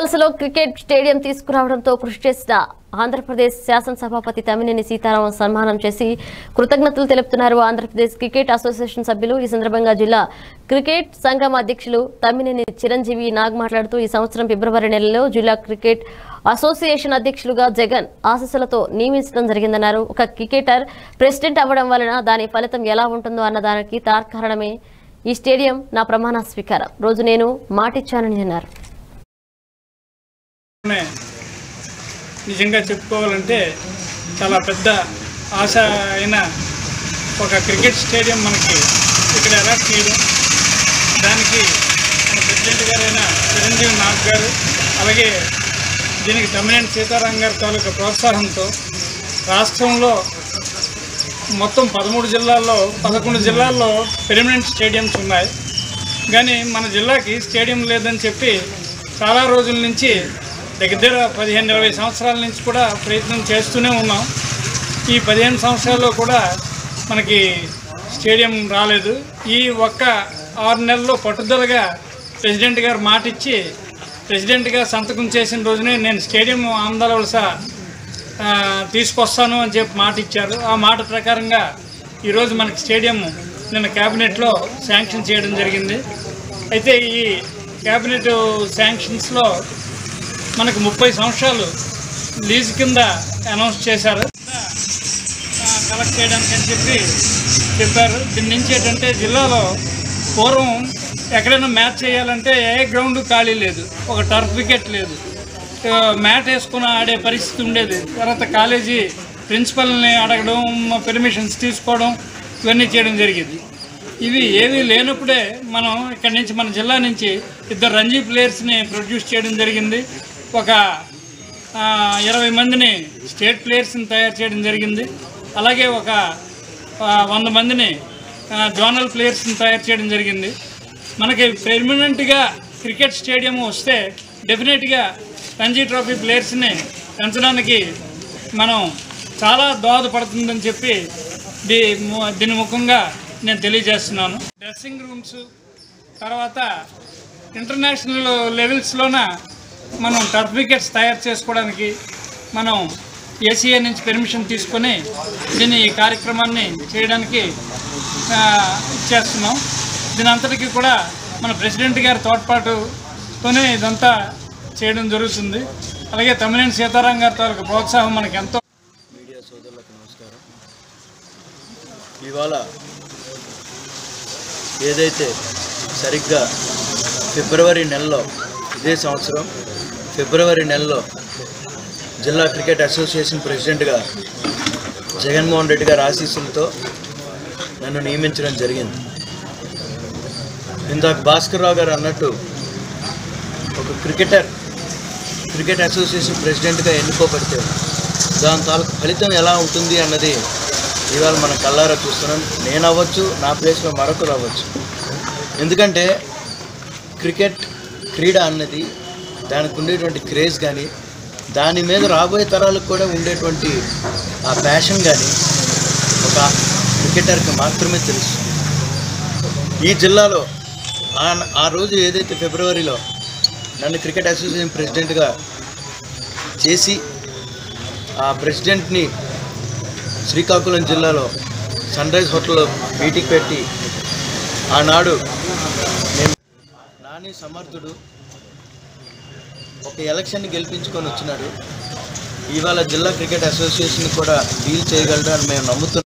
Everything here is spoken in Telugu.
వలసలో క్రికెట్ స్టేడియం తీసుకురావడంతో కృషి చేసిన ఆంధ్రప్రదేశ్ శాసనసభాపతి తమ్మినేని సీతారామన్ సన్మానం చేసి కృతజ్ఞతలు తెలుపుతున్నారు ఆంధ్రప్రదేశ్ క్రికెట్ అసోసియేషన్ సభ్యులు ఈ సందర్భంగా జిల్లా క్రికెట్ సంఘం అధ్యక్షులు తమ్మినేని చిరంజీవి నాగ్ మాట్లాడుతూ ఈ సంవత్సరం ఫిబ్రవరి నెలలో జిల్లా క్రికెట్ అసోసియేషన్ అధ్యక్షులుగా జగన్ ఆశీస్సులతో నియమించడం జరిగిందన్నారు ఒక క్రికెటర్ ప్రెసిడెంట్ అవ్వడం వలన దాని ఫలితం ఎలా ఉంటుందో అన్న దానికి తార్కారణమే ఈ స్టేడియం నా ప్రమాణ స్వీకారం రోజు నేను మాటిచ్చానని అన్నారు నే నిజంగా చెప్పుకోవాలంటే చాలా పెద్ద ఆశ అయిన ఒక క్రికెట్ స్టేడియం మనకి ఇక్కడ అలాట్ చేయడం దానికి మన ప్రెసిడెంట్ గారైన చిరంజీవి నాగ్ గారు అలాగే దీనికి తమ్మినేని సీతారాం గారి తాలూకా ప్రోత్సాహంతో రాష్ట్రంలో మొత్తం పదమూడు జిల్లాల్లో పదకొండు జిల్లాల్లో పెర్మనెంట్ స్టేడియంస్ ఉన్నాయి కానీ మన జిల్లాకి స్టేడియం లేదని చెప్పి చాలా రోజుల నుంచి దగ్గర దగ్గర పదిహేను ఇరవై సంవత్సరాల నుంచి కూడా ప్రయత్నం చేస్తూనే ఉన్నాం ఈ పదిహేను సంవత్సరాల్లో కూడా మనకి స్టేడియం రాలేదు ఈ ఒక్క ఆరు నెలల్లో పట్టుదలగా ప్రెసిడెంట్ గారు మాట ఇచ్చి ప్రెసిడెంట్గా సంతకం చేసిన రోజునే నేను స్టేడియం ఆంధ్రవలస ఆ, తీసుకొస్తాను అని చెప్పి మాట ఇచ్చారు ఆ మాట ప్రకారంగా ఈరోజు మనకి స్టేడియం నిన్న క్యాబినెట్లో శాంక్షన్ చేయడం జరిగింది అయితే ఈ క్యాబినెట్ శాంక్షన్స్లో మనకు ముప్పై సంవత్సరాలు లీజ్ కింద అనౌన్స్ చేశారు ఆ, కలెక్ట్ చేయడానికి అని చెప్పి చెప్పారు దీని నుంచి ఏంటంటే జిల్లాలో పూర్వం ఎక్కడైనా మ్యాచ్ చేయాలంటే ఏ గ్రౌండ్ ఖాళీ లేదు ఒక టర్ఫ్ వికెట్ లేదు ఆ, మ్యాట్ వేసుకుని ఆడే పరిస్థితి ఉండేది తర్వాత కాలేజీ ప్రిన్సిపల్ని అడగడం పర్మిషన్స్ తీసుకోవడం ఇవన్నీ చేయడం జరిగింది ఇవి ఏవి లేనప్పుడే మనం ఇక్కడి నుంచి మన జిల్లా నుంచి ఇద్దరు రంజీ ప్లేయర్స్ని ప్రొడ్యూస్ చేయడం జరిగింది ఒక ఆ, ఇరవై మందిని స్టేట్ ప్లేయర్స్ని తయారు చేయడం జరిగింది అలాగే ఒక ఆ, వంద మందిని ఆ, జోనల్ ప్లేయర్స్ని తయారు చేయడం జరిగింది మనకి పెర్మనెంట్గా క్రికెట్ స్టేడియం వస్తే డెఫినెట్గా రంజీ ట్రోఫీ ప్లేయర్స్ని పెంచడానికి మనం చాలా దోహదపడుతుందని చెప్పి దీ ము- దీని ముఖంగా నేను తెలియజేస్తున్నాను డ్రెస్సింగ్ రూమ్స్ తర్వాత ఇంటర్నేషనల్ లెవెల్స్లోన మనం టర్ఫ్ వికెట్స్ తయారు చేసుకోవడానికి మనం ఏసీఏ నుంచి పెర్మిషన్ తీసుకొని దీన్ని ఈ కార్యక్రమాన్ని చేయడానికి ఆ, ఇచ్చేస్తున్నాం దీని అంతటికీ కూడా మన ప్రెసిడెంట్ గారి తోడ్పాటుతోనే ఇదంతా చేయడం జరుగుతుంది అలాగే తమ్మినేని సీతారాం గారి తాలూకు ప్రోత్సాహం మనకి ఎంతో మీడియా సోదరులకు నమస్కారం ఇవాళ ఏదైతే సరిగ్గా ఫిబ్రవరి నెలలో ఇదే సంవత్సరం ఫిబ్రవరి నెలలో జిల్లా క్రికెట్ అసోసియేషన్ ప్రెసిడెంట్గా జగన్మోహన్ రెడ్డి గారి ఆశీస్సులతో నన్ను నియమించడం జరిగింది ఇందాక భాస్కర్ రావు గారు అన్నట్టు ఒక క్రికెటర్ క్రికెట్ అసోసియేషన్ ప్రెసిడెంట్గా ఎన్నుకోబడితే దాని తాలూకు ఫలితం ఎలా ఉంటుంది అన్నది ఇవాళ మనం కల్లారా చూస్తున్నాం నేను అవ్వచ్చు నా ప్లేస్లో మరొకరు అవ్వచ్చు ఎందుకంటే క్రికెట్ క్రీడ అన్నది దానికి ఉండేటువంటి క్రేజ్ కానీ దాని మీద రాబోయే తరాలకు కూడా ఉండేటువంటి ఆ ప్యాషన్ కానీ ఒక క్రికెటర్కి మాత్రమే తెలుసు ఈ జిల్లాలో ఆ- ఆ రోజు ఏదైతే ఫిబ్రవరిలో నన్ను క్రికెట్ అసోసియేషన్ ప్రెసిడెంట్గా చేసి ఆ ప్రెసిడెంట్ని శ్రీకాకుళం జిల్లాలో సన్ రైజ్ హోటల్లో మీటింగ్ పెట్టి ఆనాడు నేను నాని సమర్థుడు ఒక ఎలక్షన్ని గెలిపించుకొని వచ్చినాడు ఇవాళ జిల్లా క్రికెట్ అసోసియేషన్ కూడా డీల్ చేయగలడు అని మేము నమ్ముతున్నాం